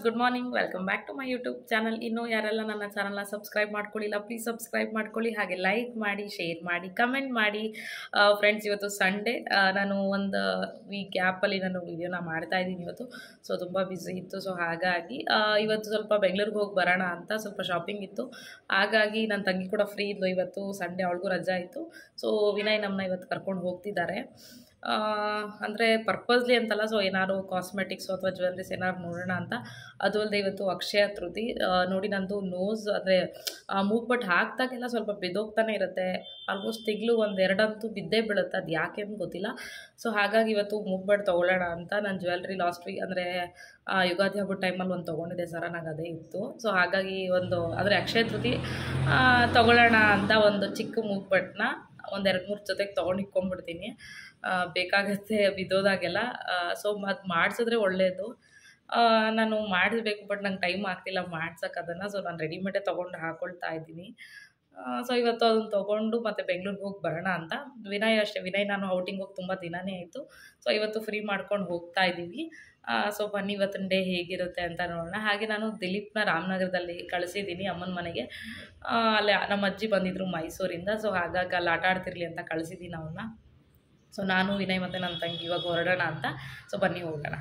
good morning welcome back to my YouTube channel ಇನ್ನೂ ಯಾರೆಲ್ಲ ನನ್ನ ಚಾನಲ್ನ ಸಬ್ಸ್ಕ್ರೈಬ್ ಮಾಡ್ಕೊಳ್ಳಿಲ್ಲ ಪ್ಲೀಸ್ ಸಬ್ಸ್ಕ್ರೈಬ್ ಮಾಡ್ಕೊಳ್ಳಿ ಹಾಗೆ ಲೈಕ್ ಮಾಡಿ ಶೇರ್ ಮಾಡಿ ಕಮೆಂಟ್ ಮಾಡಿ ಫ್ರೆಂಡ್ಸ್ ಇವತ್ತು ಸಂಡೇ ನಾನು ಒಂದು ವೀಕ್ ಗ್ಯಾಪಲ್ಲಿ ನಾನು ವೀಡಿಯೋನ ಮಾಡ್ತಾ ಇದ್ದೀನಿ ಇವತ್ತು ಸೊ ತುಂಬ ಬ್ಯುಸಿ ಇತ್ತು ಸೊ ಹಾಗಾಗಿ ಆ, ಇವತ್ತು ಸ್ವಲ್ಪ ಬೆಂಗಳೂರಿಗೆ ಹೋಗಿ ಬರೋಣ ಅಂತ ಸ್ವಲ್ಪ ಶಾಪಿಂಗ್ ಇತ್ತು ಹಾಗಾಗಿ ನನ್ನ ತಂಗಿ ಕೂಡ ಫ್ರೀ ಇದ್ಲು ಇವತ್ತು ಸಂಡೇ ಅವಳಿಗೂ ರಜಾ ಇತ್ತು ಸೊ ವಿನಯ್ ನಮ್ಮನ್ನ ಇವತ್ತು ಕರ್ಕೊಂಡು ಹೋಗ್ತಿದ್ದಾರೆ ಅಂದರೆ ಪರ್ಪಸ್ಲಿ ಅಂತಲ್ಲ ಸೊ ಏನಾದ್ರು ಕಾಸ್ಮೆಟಿಕ್ಸು ಅಥವಾ ಜ್ಯುವೆಲ್ರೀಸ್ ಏನಾದ್ರು ನೋಡೋಣ ಅಂತ ಅದು ಅಲ್ಲದೆ ಇವತ್ತು ಅಕ್ಷಯ ತೃತಿ ಆ, ನೋಡಿ ನಂದು ನೋಸ್ ಅಂದರೆ ಮೂಗ್ಬಟ್ ಹಾಕ್ದಾಗೆಲ್ಲ ಸ್ವಲ್ಪ ಬಿದ್ದೋಗ್ತಾನೆ ಇರುತ್ತೆ ಆಲ್ಮೋಸ್ಟ್ ತಿಂಗಳು ಒಂದು ಎರಡಂತೂ ಬಿದ್ದೇ ಬೀಳುತ್ತೆ ಅದು ಯಾಕೆ ಅಂತ ಗೊತ್ತಿಲ್ಲ ಸೊ ಹಾಗಾಗಿ ಇವತ್ತು ಮೂಗ್ಬಟ್ ತೊಗೊಳ್ಳೋಣ ಅಂತ ನಾನು ಜ್ಯುವೆಲ್ರಿ ಲಾಸ್ಟ್ ವೀಕ್ ಅಂದರೆ ಯುಗಾದಿ ಹಬ್ಬದ ಟೈಮಲ್ಲಿ ಒಂದು ತೊಗೊಂಡಿದ್ದೆ ಸರ ನಂಗೆ ಅದೇ ಇತ್ತು ಸೊ ಹಾಗಾಗಿ ಒಂದು ಅಂದರೆ ಅಕ್ಷಯ ತೃತಿ ಆ, ತೊಗೊಳ್ಳೋಣ ಅಂತ ಒಂದು ಚಿಕ್ಕ ಮೂಗ್ಬಟ್ನ ಒಂದು ಎರಡು ಮೂರು ಜೊತೆಗೆ ತೊಗೊಂಡು ಇಟ್ಕೊಂಡ್ಬಿಡ್ತೀನಿ ಆ, ಬೇಕಾಗತ್ತೆ ಬಿದ್ದೋದಾಗೆಲ್ಲ ಸೊ ಅದು ಮಾಡಿಸಿದ್ರೆ ಒಳ್ಳೆಯದು ಆ, ನಾನು ಮಾಡಿಸ್ಬೇಕು ಬಟ್ ನಂಗೆ ಟೈಮ್ ಆಗ್ತಿಲ್ಲ ಮಾಡ್ಸೋಕೆ ಅದನ್ನು ಸೊ ನಾನು ರೆಡಿಮೇಡೇ ತೊಗೊಂಡು ಹಾಕ್ಕೊಳ್ತಾ ಇದ್ದೀನಿ ಸೊ ಇವತ್ತು ಅದನ್ನು ತೊಗೊಂಡು ಮತ್ತು ಬೆಂಗಳೂರಿಗೆ ಹೋಗಿ ಬರೋಣ ಅಂತ ವಿನಯ್ ಅಷ್ಟೇ ವಿನಯ್ ನಾನು ಔಟಿಂಗ್ ಹೋಗಿ ತುಂಬ ದಿನವೇ ಆಯಿತು ಸೊ ಇವತ್ತು ಫ್ರೀ ಮಾಡ್ಕೊಂಡು ಹೋಗ್ತಾ ಇದ್ದೀವಿ ಸೊ ಬನ್ನಿ ಇವತ್ತಿನ ಡೇ ಹೇಗಿರುತ್ತೆ ಅಂತ ನೋಡೋಣ ಹಾಗೆ ನಾನು ದಿಲೀಪ್ನ ರಾಮನಗರದಲ್ಲಿ ಕಳಿಸಿದ್ದೀನಿ ಅಮ್ಮನ ಮನೆಗೆ ಆ, ಅಲ್ಲಿ ನಮ್ಮ ಅಜ್ಜಿ ಬಂದಿದ್ದರು ಮೈಸೂರಿಂದ ಸೊ ಹಾಗಾಗಿ ಅಲ್ಲಿ ಆಟ ಆಡ್ತಿರ್ಲಿ ಅಂತ ಕಳಿಸಿದ್ದೀನಿ ಅವನ್ನ ಸೊ ನಾನು ವಿನಯ್ ಮತ್ತು ನನ್ನ ತಂಗಿ ಇವಾಗ ಹೊರಡೋಣ ಅಂತ ಸೊ ಬನ್ನಿ ಹೋಗೋಣ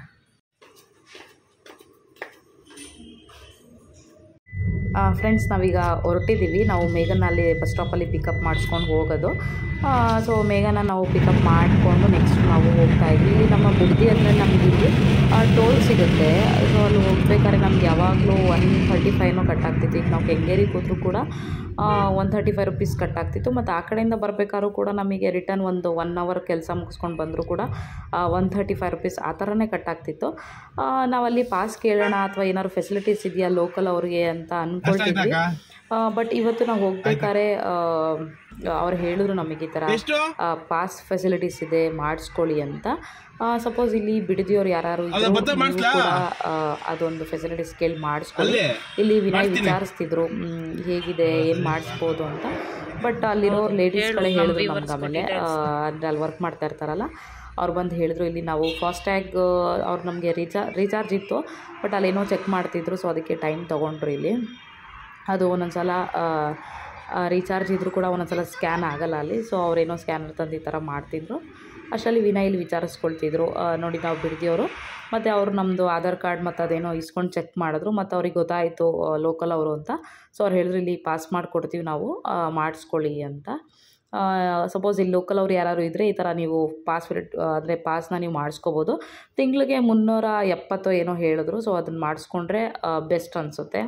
ಫ್ರೆಂಡ್ಸ್ ನಾವೀಗ ಹೊರಟಿದ್ದೀವಿ ನಾವು ಮೇಘನ ಅಲ್ಲಿ ಬಸ್ ಸ್ಟಾಪಲ್ಲಿ ಪಿಕಪ್ ಮಾಡಿಸ್ಕೊಂಡು ಹೋಗೋದು ಸೊ ಮೇಘನ ನಾವು ಪಿಕಪ್ ಮಾಡಿಕೊಂಡು ನೆಕ್ಸ್ಟ್ ನಾವು ಹೋಗ್ತಾ ಇದ್ವಿ ಇಲ್ಲಿ ನಮ್ಮ ಬುದ್ಧಿ ಅಂದರೆ ನಮ್ಗೆ ಇಲ್ಲಿ ಟೋಲ್ ಸಿಗುತ್ತೆ ಸೊ ಅಲ್ಲಿ ಹೋಗ್ಬೇಕಾದ್ರೆ ನಮ್ಗೆ ಯಾವಾಗಲೂ ಒನ್ ಥರ್ಟಿ ಫೈವ್ನೋ ಕಟ್ ಆಗ್ತಿತ್ತು ಈಗ ನಾವು ಕೆಂಗೇರಿಗೆ ಹೋದ್ರೂ ಕೂಡ one thirty five rupees cut ಆಗ್ತಿತ್ತು ಮತ್ತು ಆ ಕಡೆಯಿಂದ ಬರಬೇಕಾದ್ರೂ ಕೂಡ ನಮಗೆ ರಿಟರ್ನ್ ಒಂದು ಒನ್ ಅವರ್ ಕೆಲಸ ಮುಗಿಸ್ಕೊಂಡು ಬಂದರೂ ಕೂಡ ಒನ್ ಥರ್ಟಿ ಫೈವ್ ರುಪೀಸ್ ಆ ಥರನೇ ಕಟ್ ಆಗ್ತಿತ್ತು ಆ, ನಾವಲ್ಲಿ ಪಾಸ್ ಕೇಳೋಣ ಅಥವಾ ಏನಾದ್ರು ಫೆಸಿಲಿಟೀಸ್ ಇದೆಯಾ ಲೋಕಲ್ ಅವ್ರಿಗೆ ಅಂತ ಅಂದ್ಕೊಳ್ತಿದ್ವಿ ಬಟ್ ಇವತ್ತು ನಾವು ಹೋಗ್ಬೇಕಾದ್ರೆ ಅವ್ರು ಹೇಳಿದ್ರು ನಮಗೆ ಈ ಥರ ಪಾಸ್ ಫೆಸಿಲಿಟೀಸ್ ಇದೆ ಮಾಡಿಸ್ಕೊಳ್ಳಿ ಅಂತ ಸಪೋಸ್ ಇಲ್ಲಿ ಬಿಡದಿಯವ್ರು ಯಾರು ಇದ್ರು ನೀವು ಕೂಡ ಆ, ಅದೊಂದು ಫೆಸಿಲಿಟೀಸ್ ಕೇಳಿ ಮಾಡಿಸ್ಕೊಳ್ಳಿ ಇಲ್ಲಿ ವಿನಯ್ ವಿಚಾರಿಸ್ತಿದ್ರು ಮ್, ಹೇಗಿದೆ ಏನು ಮಾಡಿಸ್ಬೋದು ಅಂತ ಬಟ್ ಅಲ್ಲಿರೋ ಲೇಡೀಸ್ಗಳೇ ಹೇಳಿದ್ರು ನಮ್ಗೆ ಆಮೇಲೆ ಆ, ಅಂದ್ರೆ ಅಲ್ಲಿ ವರ್ಕ್ ಮಾಡ್ತಾ ಇರ್ತಾರಲ್ಲ ಅವ್ರು ಬಂದು ಹೇಳಿದ್ರು ಇಲ್ಲಿ ನಾವು ಫಾಸ್ಟ್ಯಾಗ್ ಅವ್ರು ನಮಗೆ ರೀಚಾ ರೀಚಾರ್ಜ್ ಇತ್ತು ಬಟ್ ಅಲ್ಲೇನೋ ಚೆಕ್ ಮಾಡ್ತಿದ್ರು ಸೊ ಅದಕ್ಕೆ ಟೈಮ್ ತೊಗೊಂಡ್ರು ಇಲ್ಲಿ ಅದು ಒಂದೊಂದು ಸಲ ರೀಚಾರ್ಜ್ ಇದ್ದರೂ ಕೂಡ ಒಂದೊಂದು ಸಲ ಸ್ಕ್ಯಾನ್ ಆಗಲ್ಲ ಅಲ್ಲಿ ಸೊ ಅವರೇನೋ ಸ್ಕ್ಯಾನರ್ ತಂದು ಈ ಥರ ಮಾಡ್ತಿದ್ರು ಅಷ್ಟರಲ್ಲಿ ವಿನಯ್ ಇಲ್ಲಿ ವಿಚಾರಿಸ್ಕೊಳ್ತಿದ್ರು ಆ, ನೋಡಿ ನಾವು ಬಿಡ್ದಿಯವರು ಮತ್ತು ಅವರು ನಮ್ಮದು ಆಧಾರ್ ಕಾರ್ಡ್ ಮತ್ತು ಅದೇನೋ ಇಸ್ಕೊಂಡು ಚೆಕ್ ಮಾಡಿದ್ರು ಮತ್ತು ಅವ್ರಿಗೆ ಗೊತ್ತಾಯಿತು ಲೋಕಲ್ ಅವರು ಅಂತ ಸೊ ಅವ್ರು ಹೇಳಿದ್ರು ಇಲ್ಲಿ ಪಾಸ್ ಮಾಡಿಕೊಡ್ತೀವಿ ನಾವು ಆ, ಮಾಡಿಸ್ಕೊಳ್ಳಿ ಅಂತ ಸಪೋಸ್ ಇಲ್ಲಿ ಲೋಕಲ್ ಅವ್ರು ಯಾರು ಇದ್ದರೆ ಈ ಥರ ನೀವು ಪಾಸ್ ಅಂದರೆ ಪಾಸ್ನ ನೀವು ಮಾಡಿಸ್ಕೋಬೋದು ತಿಂಗಳಿಗೆ ಮುನ್ನೂರ ಎಪ್ಪತ್ತೋ ಏನೋ ಹೇಳಿದ್ರು ಸೊ ಅದನ್ನು ಮಾಡಿಸ್ಕೊಂಡ್ರೆ ಬೆಸ್ಟ್ ಅನಿಸುತ್ತೆ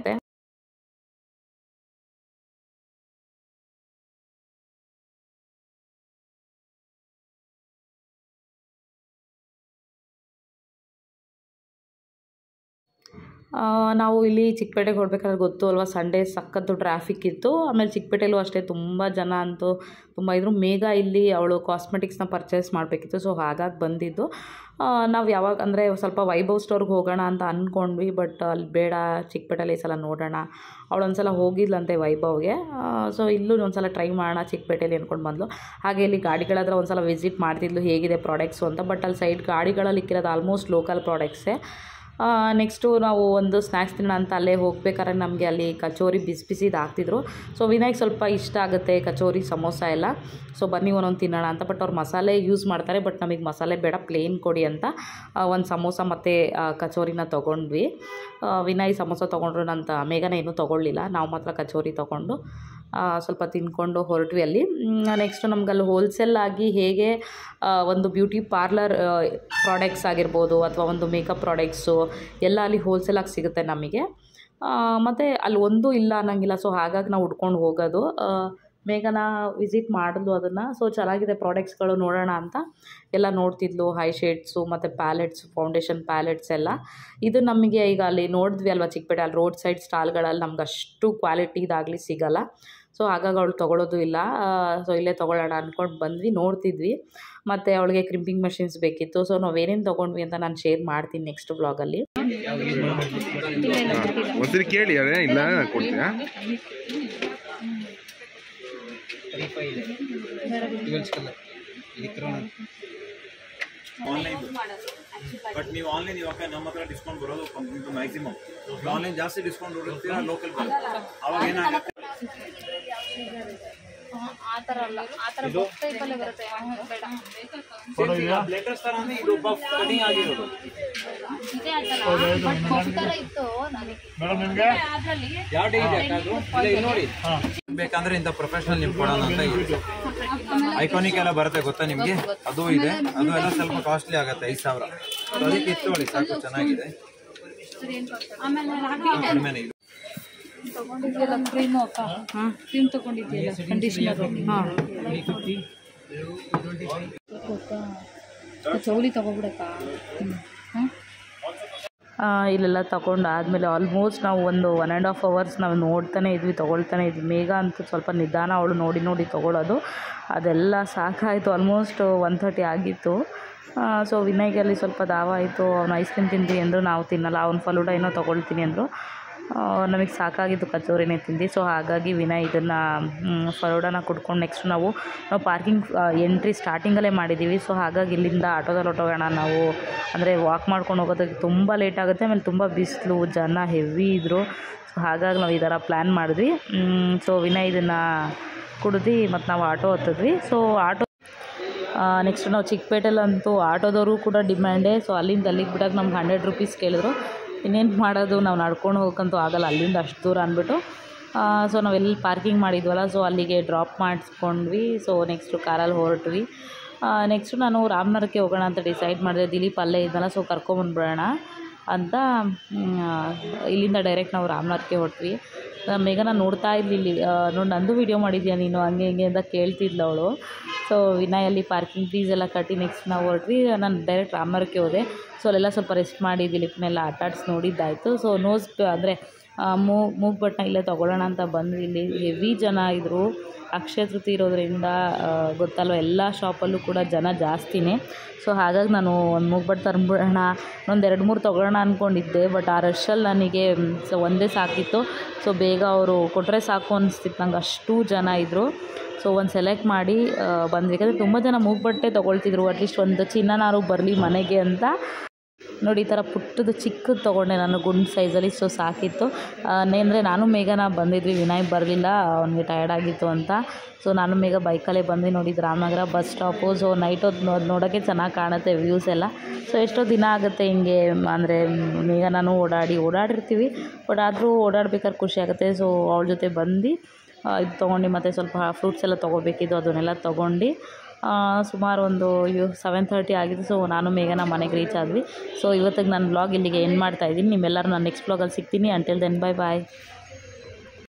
ಆ, ನಾವು ಇಲ್ಲಿ ಚಿಕ್ಕಪೇಟೆಗೆ ಹೊರಡ್ಬೇಕಾದ್ರೆ ಗೊತ್ತು ಅಲ್ವಾ ಸಂಡೇ ಸಖತ್ತು ಟ್ರಾಫಿಕ್ ಇತ್ತು ಆಮೇಲೆ ಚಿಕ್ಕಪೇಟೆಲೂ ಅಷ್ಟೇ ತುಂಬ ಜನ ಅಂತೂ ತುಂಬ ಇದ್ರು ಮೇಘ ಇಲ್ಲಿ ಅವಳು ಕಾಸ್ಮೆಟಿಕ್ಸ್ನ ಪರ್ಚೇಸ್ ಮಾಡಬೇಕಿತ್ತು ಸೊ ಹಾಗಾಗಿ ಬಂದಿದ್ದು ಆ, ನಾವು ಯಾವಾಗ ಅಂದರೆ ಸ್ವಲ್ಪ ವೈಭವ್ ಸ್ಟೋರ್ಗೆ ಹೋಗೋಣ ಅಂತ ಅಂದ್ಕೊಂಡ್ವಿ ಬಟ್ ಅಲ್ಲಿ ಬೇಡ ಚಿಕ್ಕಪೇಟೆಲಿ ಈ ಸಲ ನೋಡೋಣ ಅವಳು ಒಂದು ಸಲ ಹೋಗಿದ್ಲಂತೆ ವೈಭವ್ಗೆ ಸೊ ಇಲ್ಲೂ ಒಂದು ಸಲ ಟ್ರೈ ಮಾಡೋಣ ಚಿಕ್ಕಪೇಟೆಲಿ ಅಂದ್ಕೊಂಡು ಬಂದ್ಲು ಹಾಗೆ ಇಲ್ಲಿ ಗಾಡಿಗಳತ್ರ ಒಂದು ಸಲ ವಿಸಿಟ್ ಮಾಡ್ತಿದ್ಲು ಹೇಗಿದೆ ಪ್ರಾಡಕ್ಟ್ಸು ಅಂತ ಬಟ್ ಅಲ್ಲಿ ಸೈಡ್ ಗಾಡಿಗಳಲ್ಲಿ ಇಕ್ಕಿರೋದು ಆಲ್ಮೋಸ್ಟ್ ಲೋಕಲ್ ಪ್ರಾಡಕ್ಟ್ಸೇ ನೆಕ್ಸ್ಟು ನಾವು ಒಂದು ಸ್ನ್ಯಾಕ್ಸ್ ತಿನ್ನೋಣ ಅಂತ ಅಲ್ಲೇ ಹೋಗ್ಬೇಕಾದ್ರೆ ನಮಗೆ ಅಲ್ಲಿ ಕಚೋರಿ ಬಿಸಿ ಬಿಸಿದು ಹಾಕ್ತಿದ್ರು ಸೊ ವಿನಾಯಕ್ ಸ್ವಲ್ಪ ಇಷ್ಟ ಆಗುತ್ತೆ ಕಚೋರಿ ಸಮೋಸ ಎಲ್ಲ ಸೊ ಬನ್ನಿ ಒಂದೊಂದು ತಿನ್ನೋಣ ಅಂತ ಬಟ್ ಅವ್ರು ಮಸಾಲೆ ಯೂಸ್ ಮಾಡ್ತಾರೆ ಬಟ್ ನಮಗೆ ಮಸಾಲೆ ಬೇಡ ಪ್ಲೇನ್ ಕೊಡಿ ಅಂತ ಒಂದು ಸಮೋಸ ಮತ್ತು ಕಚೋರಿನ ತೊಗೊಂಡ್ವಿ ಆ, ವಿನಯ್ ಸಮೋಸ ತೊಗೊಂಡ್ರು ನಂತ ಮೇಘನ ಏನೂ ತೊಗೊಳ್ಳಿಲ್ಲ ನಾವು ಮಾತ್ರ ಕಚೋರಿ ತೊಗೊಂಡು ಆ, ಸ್ವಲ್ಪ ತಿಂದ್ಕೊಂಡು ಹೊರಟ್ವಿ ಅಲ್ಲಿ ನೆಕ್ಸ್ಟ್ ನಮ್ಗೆ ಅಲ್ಲಿ ಹೋಲ್ಸೇಲ್ ಆಗಿ ಹೇಗೆ ಆ, ಒಂದು ಬ್ಯೂಟಿ ಪಾರ್ಲರ್ ಪ್ರಾಡಕ್ಟ್ಸ್ ಆಗಿರ್ಬೋದು ಅಥವಾ ಒಂದು ಮೇಕಪ್ ಪ್ರಾಡಕ್ಟ್ಸು ಎಲ್ಲ ಅಲ್ಲಿ ಹೋಲ್ಸೇಲಾಗಿ ಸಿಗುತ್ತೆ ನಮಗೆ ಮತ್ತು ಅಲ್ಲಿ ಒಂದು ಇಲ್ಲ ಅನ್ನಂಗಿಲ್ಲ ಸೊ ಹಾಗಾಗಿ ನಾವು ಹುಡ್ಕೊಂಡು ಹೋಗೋದು ಆ, ಮೇಘನ ವಿಸಿಟ್ ಮಾಡಿದ್ಲು ಅದನ್ನು ಸೊ ಚೆನ್ನಾಗಿದೆ ಪ್ರಾಡಕ್ಟ್ಸ್ಗಳು ನೋಡೋಣ ಅಂತ ಎಲ್ಲ ನೋಡ್ತಿದ್ಲು ಹೈ ಶೇಡ್ಸು ಮತ್ತು ಪ್ಯಾಲೆಟ್ಸ್ ಫೌಂಡೇಶನ್ ಪ್ಯಾಲೆಟ್ಸ್ ಎಲ್ಲ ಇದು ನಮಗೆ ಈಗ ಅಲ್ಲಿ ನೋಡಿದ್ವಿ ಅಲ್ವಾ ಚಿಕ್ಕಪೇಟೆ ಅಲ್ಲಿ ರೋಡ್ ಸೈಡ್ ಸ್ಟಾಲ್ಗಳಲ್ಲಿ ನಮ್ಗೆ ಅಷ್ಟು ಕ್ವಾಲಿಟಿದಾಗಲಿ ಸಿಗಲ್ಲ ಸೊ ಹಾಗಾಗಿ ಅವಳು ತೊಗೊಳೋದು ಇಲ್ಲ ಸೊ ಇಲ್ಲೇ ತೊಗೊಳ್ಳೋಣ ಅಂದ್ಕೊಂಡು ಬಂದ್ವಿ ನೋಡ್ತಿದ್ವಿ ಮತ್ತು ಅವಳಿಗೆ ಕ್ರಿಂಪಿಂಗ್ ಮಷಿನ್ಸ್ ಬೇಕಿತ್ತು ಸೊ ನಾವು ಏನೇನು ತೊಗೊಂಡ್ವಿ ಅಂತ ನಾನು ಶೇರ್ ಮಾಡ್ತೀನಿ ನೆಕ್ಸ್ಟ್ ಬ್ಲಾಗಲ್ಲಿ ಒಂದ್ಸರಿ ಕೇಳಿ ಅದೇ ಇಲ್ಲ ಕೊಡ್ತೀಯಾ ಬಟ್ ನೀವು ಆನ್ಲೈನ್ ಇವಾಗ ನಮ್ಮ ಹತ್ರ ಡಿಸ್ಕೌಂಟ್ ಬರೋದು ಮ್ಯಾಕ್ಸಿಮಮ್ ಆನ್ಲೈನ್ ಜಾಸ್ತಿ ಡಿಸ್ಕೌಂಟ್ ಹುಡುಕ್ತೀರಾ ಲೋಕಲ್ ಅವಾಗ ಏನಾಗುತ್ತೆ ಆ ಥರ ಅಲ್ಲ ಆ ಥರ ಬಫ್ ಟೈಪಲ್ಲೇ ಬರುತ್ತೆ ಹ್ಮ್, ಬೇಡ ಲೇಟೆಸ್ಟ್ ತರ ಅಂದ್ರೆ ಇದು ಬಫ್ ಕಟಿಂಗ್ ಆಗಿರೋದು ಇದೇ ಆ ಥರ ಬಟ್ ಬಫ್ ಥರ ಇತ್ತು ನನಗೆ ಅದರಲ್ಲಿ ಯಾವ ಡೇ ಇದೆ ಅಕ್ಕ ಅದು ಇಲ್ಲ ಇಲ್ಲಿ ನೋಡಿ ಬೇಕಂದ್ರೆ ಇಂಥ ಪ್ರೊಫೆಷನಲ್ ನಿಮ್ಗೆ ಕೊಡೋಣ ಅಂತ ಇದೆ ಐಕಾನಿಕ್ ಎಲ್ಲ ಬರುತ್ತೆ ಗೊತ್ತಾ ನಿಮ್ಗೆ ಅದು ಇದೆ ಅದು ಎಲ್ಲ ಸ್ವಲ್ಪ ಕಾಸ್ಟ್ಲಿ ಆಗುತ್ತೆ ಐದು ಸಾವಿರ So ಅದಕ್ಕೆ ಇತ್ತು ಸಾಕು ಚೆನ್ನಾಗಿದೆ ಕಡಿಮೆನೇ ಇದು ತಗೊಂಡಿದ್ಯಲ್ಲ ಕ್ರೀಮು ಅಕ್ಕ ಕ್ರೀಮ್ ತಗೊಂಡಿದ್ಯಲ್ಲ ಕಂಡೀಷನರು ಹಾಂ ಚೌಲಿ ತಗೋಬಿಡಕ್ಕ ಹ್ಞೂ ಆ, ಇಲ್ಲೆಲ್ಲ ತಗೊಂಡು ಆದಮೇಲೆ ಆಲ್ಮೋಸ್ಟ್ ನಾವು ಒಂದು ಒನ್ ಆ್ಯಂಡ್ ಹಾಫ್ ಅವರ್ಸ್ ನಾವು ನೋಡ್ತಾನೆ ಇದ್ವಿ ತೊಗೊಳ್ತಾನೆ ಇದ್ವಿ ಮೇಘ ಅಂತೂ ಸ್ವಲ್ಪ ನಿಧಾನ ಅವಳು ನೋಡಿ ನೋಡಿ ತೊಗೊಳೋದು ಅದೆಲ್ಲ ಸಾಕಾಯಿತು ಆಲ್ಮೋಸ್ಟ್ ಒನ್ ಥರ್ಟಿ ಆಗಿತ್ತು ಸೊ ವಿನಯ್ಗೆ ಅಲ್ಲಿ ಸ್ವಲ್ಪ ದಾವ ಆಯಿತು ಅವ್ನು ಐಸ್ ಕ್ರೀಮ್ ತಿಂತೀನಿ ಅಂದರು ನಾವು ತಿನ್ನಲ್ಲ ಅವ್ನು ಫಲೂಡ ಏನೋ ತೊಗೊಳ್ತೀನಿ ಅಂದರು ನಮಗೆ ಸಾಕಾಗಿತ್ತು ಕಚೋರಿನೇ ತಿಂದು ಸೊ ಹಾಗಾಗಿ ವಿನಯ್ ಇದನ್ನು ಫಲೂಡನ ಕುಡ್ಕೊಂಡು ನೆಕ್ಸ್ಟ್ ನಾವು ನಾವು ಪಾರ್ಕಿಂಗ್ ಎಂಟ್ರಿ ಸ್ಟಾರ್ಟಿಂಗಲ್ಲೇ ಮಾಡಿದ್ದೀವಿ ಸೊ ಹಾಗಾಗಿ ಇಲ್ಲಿಂದ ಆಟೋದಲ್ಲಿ ಹೊಟ್ಟೋಗೋಣ ನಾವು ಅಂದರೆ ವಾಕ್ ಮಾಡ್ಕೊಂಡು ಹೋಗೋದಕ್ಕೆ ತುಂಬ ಲೇಟ್ ಆಗುತ್ತೆ ಆಮೇಲೆ ತುಂಬ ಬಿಸಿಲು ಜನ ಹೆವಿ ಇದ್ದರು ಸೊ ಹಾಗಾಗಿ ನಾವು ಈ ಥರ ಪ್ಲ್ಯಾನ್ ಮಾಡಿದ್ವಿ ಸೊ ವಿನಯ್ ಇದನ್ನು ಕುಡ್ದು ಮತ್ತು ನಾವು ಆಟೋ ಹತ್ತಿದ್ವಿ ಸೊ ಆಟೋ ನೆಕ್ಸ್ಟ್ ನಾವು ಚಿಕ್ಕಪೇಟೆಲಂತೂ ಆಟೋದವರು ಕೂಡ ಡಿಮ್ಯಾಂಡೇ ಸೊ ಅಲ್ಲಿಂದ ಅಲ್ಲಿಗೆ ಬಿಡೋಕೆ ನಮ್ಗೆ ಹಂಡ್ರೆಡ್ ರುಪೀಸ್ ಕೇಳಿದ್ರು ಇನ್ನೇನು ಮಾಡೋದು ನಾವು ನಡ್ಕೊಂಡು ಹೋಗೋಕ್ಕಂತೂ ಆಗಲ್ಲ ಅಲ್ಲಿಂದ ಅಷ್ಟು ದೂರ ಅಂದ್ಬಿಟ್ಟು ಸೊ ನಾವೆಲ್ಲಿ ಪಾರ್ಕಿಂಗ್ ಮಾಡಿದ್ವಲ್ಲ ಸೊ ಅಲ್ಲಿಗೆ ಡ್ರಾಪ್ ಮಾಡಿಸ್ಕೊಂಡ್ವಿ ಸೊ ನೆಕ್ಸ್ಟು ಕಾರಲ್ಲಿ ಹೊರಟ್ವಿ ನೆಕ್ಸ್ಟು ನಾನು ರಾಮನಗರಕ್ಕೆ ಹೋಗೋಣ ಅಂತ ಡಿಸೈಡ್ ಮಾಡಿದೆ ದಿಲೀಪ್ ಅಲ್ಲೇ ಇದ್ದಲ್ಲ ಸೊ ಕರ್ಕೊಂಬಂದ್ಬಿಡೋಣ ಅಂತ ಮ್, ಇಲ್ಲಿಂದ ಡೈರೆಕ್ಟ್ ನಾವು ರಾಮನಗರಕ್ಕೆ ಹೊರಟ್ವಿ ಮೇಘನ ನೋಡ್ತಾ ಇದ್ಲಿ ಇಲ್ಲಿ ನೋಡಿ ನಂದು ವೀಡಿಯೋ ಮಾಡಿದ್ಯಾ ನೀನು ಹಂಗೆ ಹಿಂಗೆ ಅಂತ ಕೇಳ್ತಿದ್ಲು ಅವಳು ಸೊ ವಿನಯ್ ಅಲ್ಲಿ ಪಾರ್ಕಿಂಗ್ ಫೀಸ್ ಎಲ್ಲ ಕಟ್ಟಿ ನೆಕ್ಸ್ಟ್ ನಾವು ಹೊರಟ್ವಿ ನಾನು ಡೈರೆಕ್ಟ್ ರಾಮನಗರಕ್ಕೆ ಹೋದೆ ಸೊ ಅಲ್ಲೆಲ್ಲ ಸ್ವಲ್ಪ ರೆಸ್ಟ್ ಮಾಡಿ ದಿಲೀಪ್ನೆಲ್ಲ ಆಟ ಆಡ್ಸಿ ನೋಡಿದ್ದಾಯಿತು ಸೊ ನೋಸ್ ಅಂದರೆ ಮೂಗ್ ಮೂಗ್ ಬಟ್ಟನ್ನ ಇಲ್ಲೇ ತೊಗೊಳ್ಳೋಣ ಅಂತ ಬಂದ್ವಿ ಇಲ್ಲಿ ಹೆವಿ ಜನ ಇದ್ದರು ಅಕ್ಷಯ ತೃತೀಯ ಇರೋದ್ರಿಂದ ಆ, ಗೊತ್ತಲ್ವ ಎಲ್ಲ ಶಾಪಲ್ಲೂ ಕೂಡ ಜನ ಜಾಸ್ತಿನೇ ಸೊ ಹಾಗಾಗಿ ನಾನು ಒಂದು ಮೂಗ್ಬಟ್ಟು ತಂದ್ಬಿಡೋಣ ಒಂದು ಎರಡು ಮೂರು ತೊಗೊಳ್ಳೋಣ ಅಂದ್ಕೊಂಡಿದ್ದೆ ಬಟ್ ಆ ರಶಲ್ಲಿ ನನಗೆ ಸೊ ಒಂದೇ ಸಾಕಿತ್ತು ಸೊ ಬೇಗ ಅವರು ಕೊಟ್ಟರೆ ಸಾಕು ಅನಿಸ್ತಿತ್ತು ನಂಗೆ ಅಷ್ಟು ಜನ ಇದ್ದರು ಸೊ ಒಂದು ಸೆಲೆಕ್ಟ್ ಮಾಡಿ ಆ, ಬಂದ್ವಿ ಯಾಕಂದರೆ ತುಂಬ ಜನ ಮೂಗ್ಬಟ್ಟೆ ತೊಗೊಳ್ತಿದ್ರು ಅಟ್ಲೀಸ್ಟ್ ಒಂದು ಚಿನ್ನನಾರು ಬರಲಿ ಮನೆಗೆ ಅಂತ ನೋಡಿ ಈ ಥರ ಪುಟ್ಟದು ಚಿಕ್ಕದು ತೊಗೊಂಡೆ ನಾನು ಗುಂಡು ಸೈಜಲ್ಲಿ ಸೊ ಸಾಕಿತ್ತು ಅಂದರೆ ನಾನು ಮೇಘನ ಬಂದಿದ್ವಿ ವಿನಯ್ ಬರಲಿಲ್ಲ ಅವನಿಗೆ ಟಯರ್ಡ್ ಆಗಿತ್ತು ಅಂತ ಸೊ ನಾನು ಮೇಘ ಬೈಕಲ್ಲೇ ಬಂದ್ವಿ ನೋಡಿದ್ದು Ramanagara bus stop so night ಹೊತ್ತು ನೋಡ್ ನೋಡೋಕ್ಕೆ ಚೆನ್ನಾಗಿ ಕಾಣುತ್ತೆ ವ್ಯೂಸ್ ಎಲ್ಲ ಸೊ ಎಷ್ಟೋ ದಿನ ಆಗುತ್ತೆ ಹಿಂಗೆ ಅಂದರೆ ಮೇಘ ನಾನು ಓಡಾಡಿ ಓಡಾಡಿರ್ತೀವಿ ಬಟ್ ಆದರೂ ಓಡಾಡ್ಬೇಕಾದ್ರೆ ಖುಷಿ ಆಗುತ್ತೆ ಸೊ ಅವಳ ಜೊತೆ ಬಂದು ಆ, ಇದು ತೊಗೊಂಡು ಮತ್ತು ಸ್ವಲ್ಪ ಫ್ರೂಟ್ಸ್ ಎಲ್ಲ ತೊಗೋಬೇಕಿದ್ದು ಅದನ್ನೆಲ್ಲ ತೊಗೊಂಡು ಸುಮಾರು ಒಂದು ಯು ಸೆವೆನ್ ತರ್ಟಿ ಆಗಿದ್ದು ಸೊ ನಾನು ಮೇಘನ ಮನೆಗೆ ರೀಚ್ ಆದ್ವಿ ಸೊ ಇವತ್ತಿಗೆ ನನ್ನ ಬ್ಲಾಗ್ ಇಲ್ಲಿಗೆ ಎಂಡ್ ಮಾಡ್ತಾ ಇದ್ದೀನಿ ನಿಮ್ಮೆಲ್ಲರೂ ನಾನು ನೆಕ್ಸ್ಟ್ ಬ್ಲಾಗಲ್ಲಿ ಸಿಗ್ತೀನಿ ಅಂಟಿಲ್ ದೆನ್ ಬೈ ಬಾಯ್